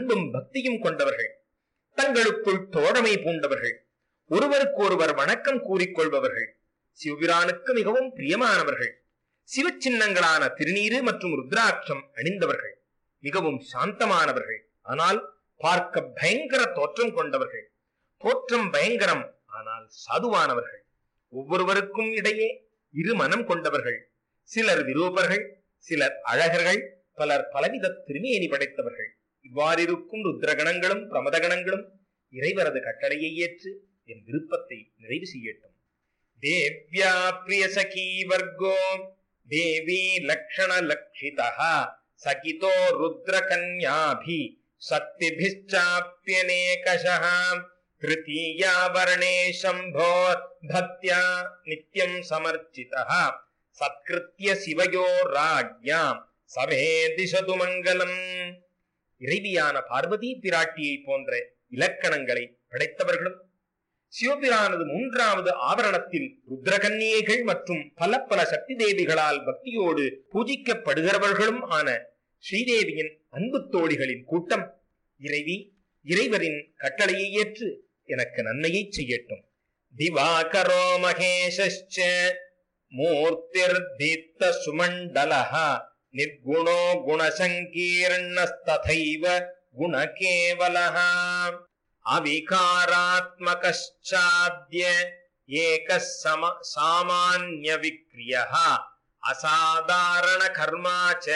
அன்பும் பக்தியும் கொண்டவர்கள் தங்களுக்குள் தோழமை பூண்டவர்கள் ஒருவருக்கொருவர் வணக்கம் கூறிக்கொள்பவர்கள் சிவபிரானுக்கு மிகவும் பிரியமானவர்கள் சிவச்சின்னங்களான திருநீரு மற்றும் ருத்ராட்சம் அணிந்தவர்கள் மிகவும் சாந்தமானவர்கள் ஆனால் பார்க்க பயங்கர தோற்றம் கொண்டவர்கள் தோற்றம் பயங்கரம் ஆனால் சாதுவானவர்கள் ஒவ்வொருவருக்கும் இடையே இரு மனம் கொண்டவர்கள் சிலர் விரூபர்கள் சிலர் அழகர்கள் பலர் பலவித திருமேனி படைத்தவர்கள் இவ்வாறிருக்கும் ருத்ரகணங்களும் பிரமதகணங்களும் இறைவரது கட்டளையை ஏற்று என் விருப்பத்தை நிறைவு செய்யட்டும் தேவ்யா பிரிய சகி வர்க்கோ தேவி லக்ஷண லக்ஷிதா சகிதோ ருத்ரகன்யாபி சக்திபிश्चाप्यनेकशः तृतीया वर्णे शम्भोर् भक्त्या नित्यम् समर्चितः சத்கிருத்திய சிவயோ ராஜ்யாம் சமே திசது மங்களம் இறைவியான பார்வதி பிராட்டியை போன்ற இலக்கணங்களை படைத்தவர்களும் சிவபிரானது மூன்றாவது ஆவரணத்தில் ருத்ரகன்னியைகள் மற்றும் பல பல சக்தி தேவிகளால் பக்தியோடு பூஜிக்கப்படுகிறவர்களும் ஆன ஸ்ரீதேவியின் அன்பு தோழிகளின் கூட்டம் இறைவி இறைவரின் கட்டளையை ஏற்று எனக்கு நன்மையை செய்யட்டும் திவாகரோ மகேஷ்ச மூர்த்திர்தீப்த சுமண்டலः निर्गुणो गुणसङ्कीर्णस्तथैव गुणकेवलः अविकारात्मकश्चाद्य एकः सम सामान्यविक्रियः असाधारणकर्मा च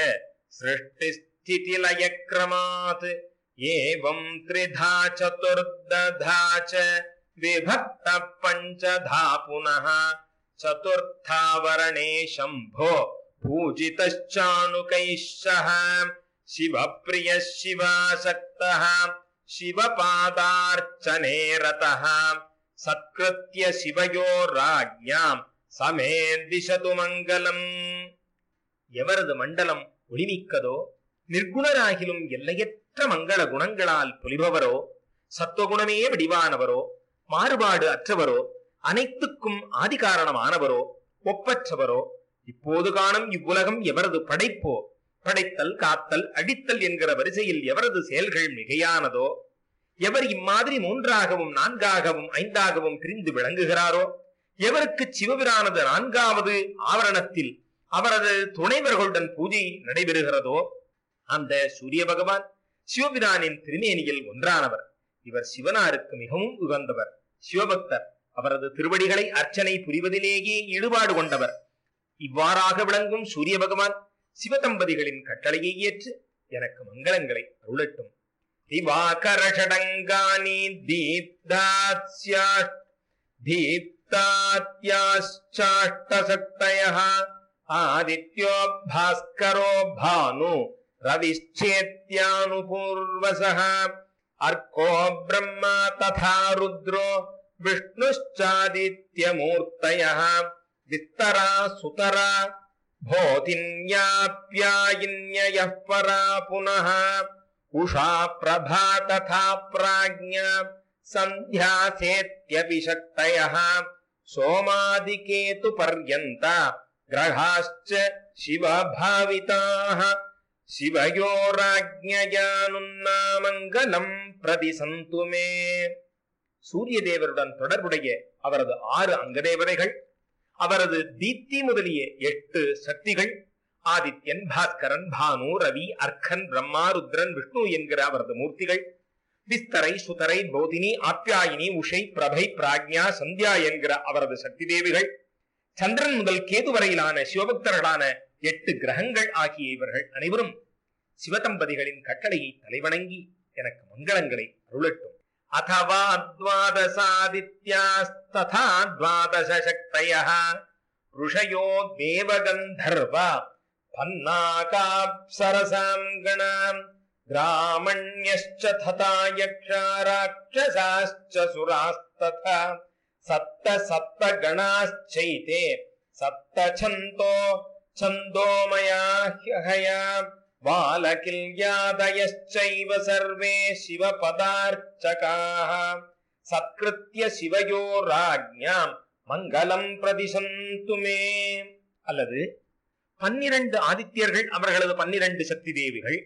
सृष्टिस्थितिलयक्रमात् एवम् त्रिधा चतुर्दधा च विभक्तः पञ्चधा पुनः चतुर्थावरणे शम्भो पूजितश्चानुकैः सह शिवप्रियः शिवासक्तः शिवपादार्चने रतः सत्कृत्य शिवयो राज्ञाम् சமே திசது மங்களம் எவரது மண்டலம் ஒளிமிக்கதோ நிர்குணராகிலும் எல்லையற்ற மங்கள குணங்களால் பொலிபவரோ சத்துவகுணமே வடிவானவரோ மாறுபாடு அற்றவரோ அனைத்துக்கும் ஆதிகாரணமானவரோ ஒப்பற்றவரோ இப்போது காணும் இவ்வுலகம் எவரது படைப்போ படைத்தல் காத்தல் அடித்தல் என்கிற வரிசையில் எவரது செயல்கள் மிகையானதோ எவர் இம்மாதிரி மூன்றாகவும் நான்காகவும் ஐந்தாகவும் பிரிந்து விளங்குகிறாரோ எவருக்கு சிவபிரானது நான்காவது ஆவரணத்தில் அவரது துணைவர்களுடன் பூஜை நடைபெறுகிறதோ அந்த சூரிய பகவான் சிவபிரானின் திருமேனியில் ஒன்றானவர் இவர் சிவனாருக்கு மிகவும் உகந்தவர் சிவபக்தர் அவரது திருவடிகளை அர்ச்சனை புரிவதிலேயே ஈடுபாடு கொண்டவர் இவ்வாறாக விளங்கும் சூரிய பகவான் சிவதம்பதிகளின் கட்டளையை ஏற்று எனக்கு மங்களங்களை அருளட்டும் திவாகர ஷடங்கானி தீப்தாத்யா दीप्तात्याश्चाष्टशक्तयः आदित्यो भास्करो भानु रविश्चेत्यानुपूर्वसः अर्को ब्रह्मा तथा रुद्रो विष्णुश्चादित्यमूर्तयः विस्तरा सुतरा भोतिन्याप्यायिन्ययः परा पुनः उषा प्रभा तथा प्राज्ञा सन्ध्यासेत्यपिशक्तयः सोमादिकेतुपर्यन्त ग्रहाश्च शिवभाविताः சிவயோராஜ்ஞயானுன்னாமங்கலம் பிரதி சந்துமே சூரிய தேவருடன் தொடர்புடைய அவரது ஆறு அங்கதேவதைகள் அவரது தீப்தி முதலிய எட்டு சக்திகள் ஆதித்யன் பாஸ்கரன் பானு ரவி அர்க்கன் பிரம்மா ருத்ரன் விஷ்ணு என்கிற அவரது மூர்த்திகள் விஸ்தரை சுதரை போதினி ஆப்யாயினி உஷை பிரபை பிராக்ஞா சந்தியா என்கிற அவரது சக்தி தேவிகள் சந்திரன் முதல் கேது வரையிலான சிவபக்தர்களான எட்டு கிரகங்கள் ஆகிய இவர்கள் அனைவரும் சிவதம்பதிகளின் கட்டளையை தலைவணங்கி எனக்கு மங்களங்களை அருளட்டும் அதவா द्वादशादित्यास्तथा द्वादश शक्तयः ऋषयो देवगन्धर्वा पन्नाकाप्सरसाम् गणाम् ग्रामण्यश्च तथा यक्षा राक्षसाश्च सुरास्तथा सप्त सप्त गणाश्चैते सप्त छन्दो छन्दोमया ह्यहया बालकिल्यादयश्चैव सर्वे शिवपदार्चकाः सत्कृत्य शिवयो राज्ञाम् மங்களம் பிரதிசந்துமே அல்லது பன்னிரண்டு ஆதித்யர்கள் அவர்களது பன்னிரண்டு சக்தி தேவிகள்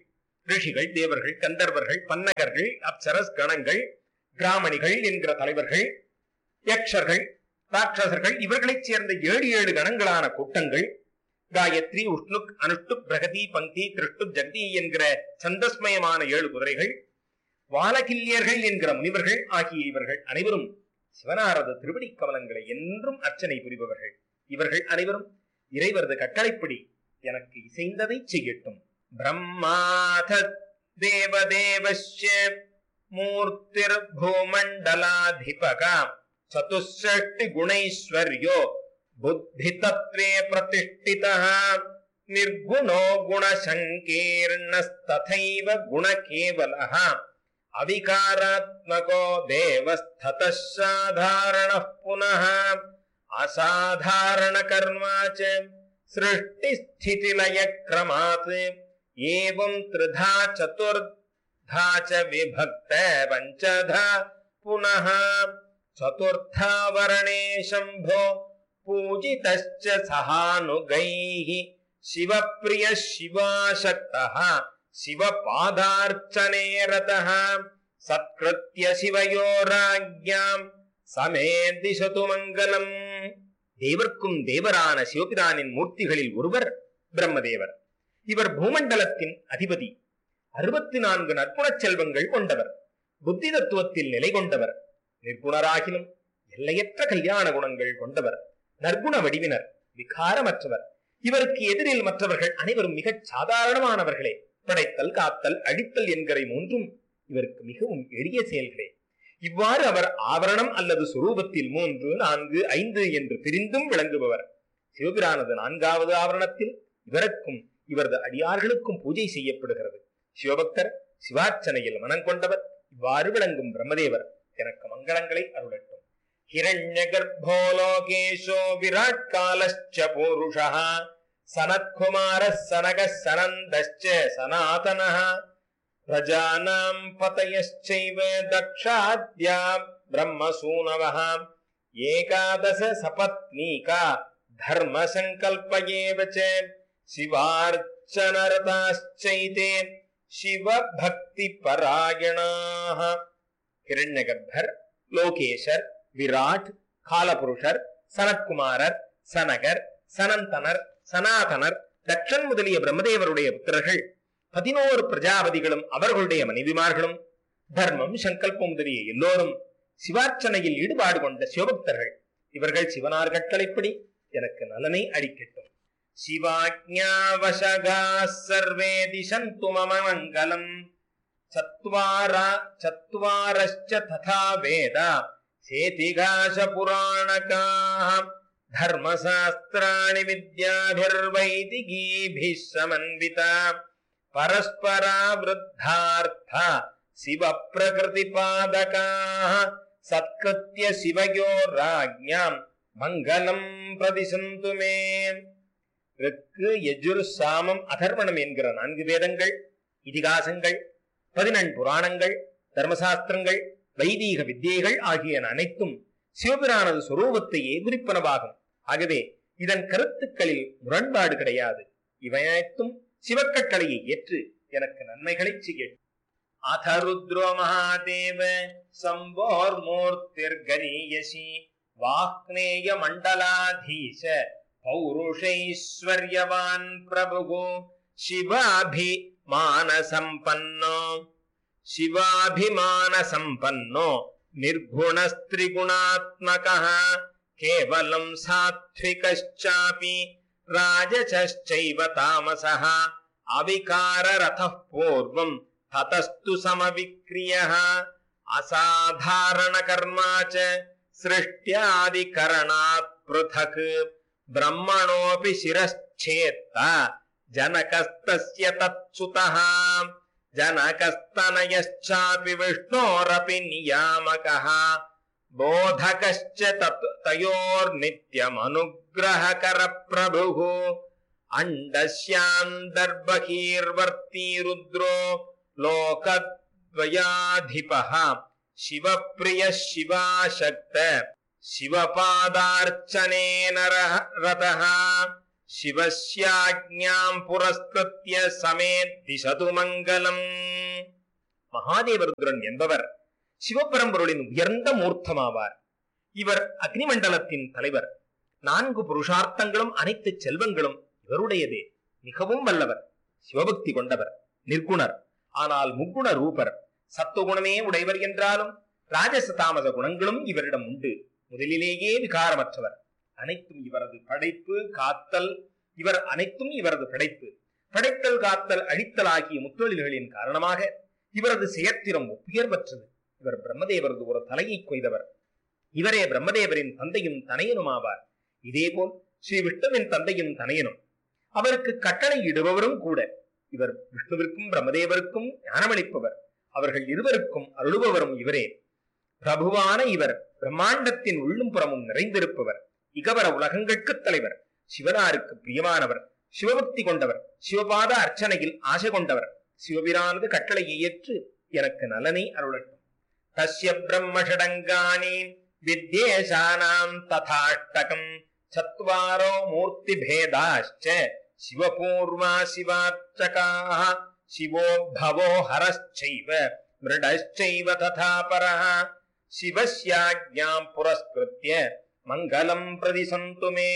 ரிஷிகள் தேவர்கள் கந்தர்வர்கள் பன்னகர்கள் அப்சரஸ் கணங்கள் பிராமணிகள் என்கிற தலைவர்கள் யக்ஷர்கள் ராட்சசர்கள் இவர்களைச் சேர்ந்த ஏழு ஏழு கணங்களான கூட்டங்கள் காயத்ரி உஷ்ணுக் அனுஷ்டுப் பிரகதி பங்கி திருஷ்டுப் ஜக்தி என்கிற சந்தஸ்மயமான ஏழு குதிரைகள் வாலகில்யர்கள் என்கிற முனிவர்கள் ஆகிய இவர்கள் அனைவரும் சிவனாரது திருவடி கமலங்களை என்றும் அர்ச்சனை புரிபவர்கள் இவர்கள் அனைவரும் இறைவரது கட்டளைப்படி எனக்கு இசைந்ததை செய்யட்டும் பிரம்மாத தேவதேவஸ்ய மூர்த்திர் பூமண்டலாதிபகா சதுஷ்டி குணைஸ்வர்யோ புத்தி தத்வே பிரதிஷ்டிதः निर्गुणो गुणसङ्कीर्णस्तथैव गुणकेवलः अविकारात्मको देवस्थतः साधारणः पुनः असाधारणकर्मा च सृष्टिस्थितिलयक्रमात् एवं त्रिधा चतुर्धा च विभक्त पञ्चधा पुनः चतुर्था वर्णे शम्भो पूजितश्च सहानुगैः शिवप्रियः शिवाशक्तः शिवपादार्चने रतः सत्कृत्य शिवयोराज्ञाम् சமே திசது மங்கலம் தேவர்க்கும் தேவரான சிவபிரானின் மூர்த்திகளில் ஒருவர் பிரம்மதேவர் இவர் பூமண்டலத்தின் அதிபதி அறுபத்தி நான்கு நற்குணச் செல்வங்கள் கொண்டவர் புத்தி தத்துவத்தில் நிலை கொண்டவர் நிர்குணராகினும் எல்லையற்ற கல்யாண குணங்கள் கொண்டவர் நற்குண வடிவினர் விகாரமற்றவர் இவருக்கு எதிரில் மற்றவர்கள் அனைவரும் மிகச் சாதாரணமானவர்களே படைத்தல் காத்தல் அழித்தல் என்கிற மூன்றும் இவருக்கு மிகவும் எளிய செயல்களே இவ்வாறு அவர் ஆவரணம் அல்லது சுரூபத்தில் மூன்று நான்கு ஐந்து என்று பிரிந்தும் விளங்குபவர் சிவபிரானது நான்காவது ஆவரணத்தில் இவருக்கும் இவரது அடியார்களுக்கும் பூஜை செய்யப்படுகிறது சிவபக்தர் சிவார்ச்சனையில் மனம் கொண்டவர் இவ்வாறு விளங்கும் பிரம்மதேவர் எனக்கு மங்களங்களை அருளட்டும் हिरण्यगर्भो लोकेशो विराट् कालश्च पूरुषः सनत्कुमारः सनकः सनन्दश्च सनातनः प्रजानाम् पतयश्चैव दक्षाद्या ब्रह्मसूनवः एकादश सपत्नीका धर्मसङ्कल्प एव च शिवार्चनरताश्चैते शिवभक्तिपरायणाः हिरण्यगर्भर् லோகேஷர் விராட் காலபுருஷர் சனத்குமாரர் சனகர் சனந்தனர் சனாதனர் தக்ஷன் முதலிய பிரம்மதேவருடைய புத்திரர்கள் பதினோரு பிரஜாபதிகளும் அவர்களுடைய மனைவிமார்களும் தர்மம் சங்கல்பம் முதலிய எல்லோரும் சிவார்ச்சனையில் ஈடுபாடு கொண்ட சிவபக்தர்கள் இவர்கள் சிவனார் கட்டளைப்படி எனக்கு நலனை அளிக்கட்டும் சிவாஜ்ஞாவசகா சர்வே திசந்து மம மங்கலம் चत्वारा चत्वारश्च तथा वेद सेतिघासपुराणकाः धर्मशास्त्राणि विद्याभिर्वैदिकीभिः समन्विता परस्परा वृद्धार्थ शिवप्रकृतिपादकाः सत्कृत्य शिवयो राज्ञाम् மங்களம் பிரதிசந்து மே ருக்கு யஜுர் சாமம் அதர்வணம் என்கிற நான்கு வேதங்கள் இதிகாசங்கள் பதினெண் புராணங்கள் தர்மசாஸ்திரங்கள் வைதீக வித்தியைகள் ஆகியன அனைத்தும் சிவபிரானது சுரூபத்தையே குறிப்பனவாகும் ஆகவே இதன் கருத்துக்களில் முரண்பாடு கிடையாது இவை அனைத்தும் சிவக்கட்டளையை ஏற்று எனக்கு நன்மைகளை செய்யட்டும் அத ருத்ரோ மகாதேவ சம்போர் மூர்த்திர்கரீயசி வாக்னேய மண்டலாதீச பௌருஷைஸ்வர்யவான் பிரபு சிவாபி मानसम्पन्नो शिवाभिमानसम्पन्नो निर्गुणस्त्रिगुणात्मकः केवलम् सात्विकश्चापि राजसश्चैव तामसः अविकाररथः पूर्वम् ततस्तु समविक्रियः असाधारणकर्मा च सृष्ट्यादिकरणात् पृथक् ब्रह्मणोऽपि शिरश्चेत्ता जनकस्तस्य तत्सुतः जनकस्तनयश्चापि विष्णोरपि नियामकः बोधकश्च तत् तयोर्नित्यमनुग्रहकरप्रभुः अण्डस्यान्तर्बहिर्वर्ती रुद्रो लोकद्वयाधिपः शिवप्रियः शिवाशक्त शिवपादार्चनेन रतः சிவஸ்யாஜ்ஞாம் புரஸ்கிருத்ய சமே திசது மங்களம் மகாதேவருத்ரன் என்பவர் சிவபரம்பொருளின் உயர்ந்த மூர்த்தமாவார் இவர் அக்னிமண்டலத்தின் தலைவர் நான்கு புருஷார்த்தங்களும் அனைத்து செல்வங்களும் இவருடையதே மிகவும் வல்லவர் சிவபக்தி கொண்டவர் நிர்குணர் ஆனால் முக்குண ரூபர் சத்துவகுணமே உடையவர் என்றாலும் ராஜச தாமச குணங்களும் இவரிடம் உண்டு முதலிலேயே விகாரமற்றவர் அனைத்தும் இவரது படைப்பு காத்தல் இவர் அனைத்தும் இவரது படைப்பு படைத்தல் காத்தல் அழித்தல் ஆகிய முத்தொழில்களின் காரணமாக இவரது செயற்திறம் ஒப்புயர்வற்றது இவர் பிரம்மதேவரது ஒரு தலையை கொய்தவர் இவரே பிரம்மதேவரின் தந்தையும் தனையனுமாவார் இதேபோல் ஸ்ரீ விஷ்ணுவின் தந்தையும் தனையனும் அவருக்கு கட்டளை இடுபவரும் கூட இவர் விஷ்ணுவிற்கும் பிரம்மதேவருக்கும் ஞானமளிப்பவர் அவர்கள் இருவருக்கும் அருளுபவரும் இவரே பிரபுவான இவர் பிரம்மாண்டத்தின் உள்ளும் புறமும் நிறைந்திருப்பவர் இகவர உலகங்களுக்கு தலைவர் சிவனாருக்கு பிரியமானவர் சிவபக்தி கொண்டவர் சிவபாத அர்ச்சனையில் ஆசை கொண்டவர் சிவபிரானது கட்டளையை ஏற்று எனக்கு நலனை அருளட்டும் தஸ்ய பிரம்ம ஷடங்கானி வித்யேஷானாம் ததாஷ்டகம் சத்வாரோ மூர்த்தி பேதாச்ச சிவபூர்வா சிவார்ச்சகாः சிவோ பவோ ஹரश्चैव மிருடश्चैव ததா பரः சிவஸ்யாஜ்ஞாம் புரஸ்கிருத்ய மங்களம் பிரதிசந்து மே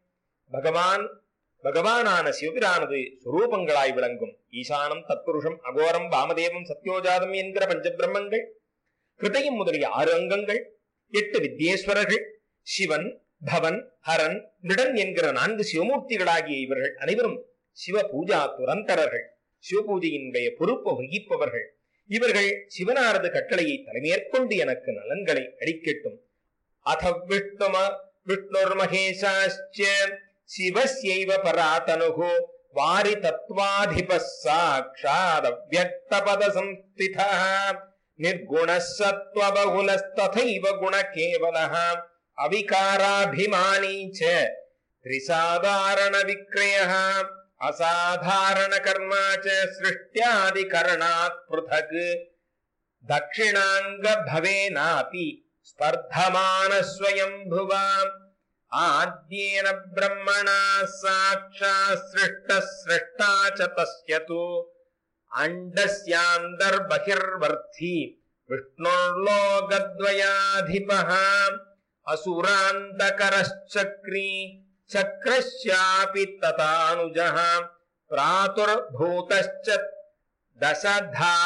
பகவான் பகவானான சிவபிரானது சுரூபங்களாய் விளங்கும் ஈசானம் தத்புருஷம் அகோரம் வாமதேவம் சத்யோஜாதம் என்கிற பஞ்சபிரம்மங்கள் கிருதயம் முதலிய ஆறு அங்கங்கள் எட்டு வித்யேஸ்வரர்கள் சிவன் பவன் ஹரன் மிடன் என்கிற நான்கு சிவமூர்த்திகளாகிய இவர்கள் அனைவரும் சிவ பூஜா துரந்தரர்கள் சிவபூஜையினுடைய பொறுப்பு வகிப்பவர்கள் இவர்கள் சிவனாரது கட்டளையை தலைமேற்கொண்டு எனக்கு நலன்களை அளிக்கட்டும் அத விஷ்ணும விஷ்ணுர்மகேஷாச்ச சிவஸ்யைவ பராதனுகு வாரி தத்வாதிப சாட்சாத் அவ்வக்தபத சம்ஸ்திதः निर्गुणः सत्त्वबहुलस्तथैव गुणकेवलः अविकाराभिमानी च त्रिसाधारणविक्रयः असाधारणकर्मा च सृष्ट्यादिकरणात् पृथक् दक्षिणाङ्गभवेनापि स्पर्धमानः स्वयम्भुवा आद्येन ब्रह्मणा साक्षात् सृष्टः सृष्टा च तस्य तु अण्डस्यान्तर्बहिर्वर्थी विष्णुर्लोकद्वयाधिपः असुरान्तकरश्चक्री चक्रस्यापि तथानुजः प्रातुर्भूतश्च दशधा